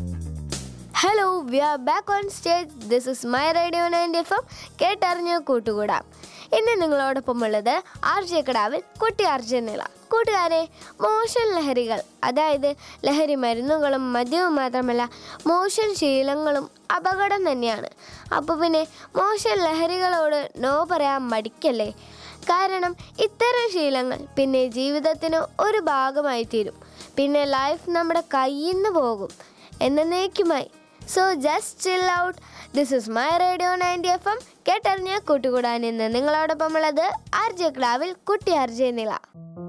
hello we are back on stage this is my radio ninety F M കേട്ടറിഞ്ഞ് കൂട്ടുകൂടാം ഇന്ന് നിങ്ങളോടൊപ്പം ഉള്ളത് ആർ ജെ കടാവിൽ കുട്ടി അർജുനില കൂട്ടുകാരെ മോശം ലഹരികൾ അതായത് ലഹരി മരുന്നുകളും മദ്യവും മാത്രമല്ല മോശം ശീലങ്ങളും അപകടം തന്നെയാണ് അപ്പോൾ പിന്നെ മോശം ലഹരികളോട് നോ പറയാൻ മടിക്കല്ലേ കാരണം ഇത്തരം ശീലങ്ങൾ പിന്നെ ജീവിതത്തിന് ഒരു ഭാഗമായി തീരും പിന്നെ ലൈഫ് നമ്മുടെ കയ്യിൽ നിന്ന് പോകും എന്നേക്കുമായി so just chill out this is my radio ninety F M കേട്ടറിഞ്ഞ കൂട്ടുകൂടാൻ ഇന്ന് നിങ്ങളോടൊപ്പം ഉള്ളത് ആർ ജെ ക്ലാവിൽ കുട്ടി ആർ ജെ നില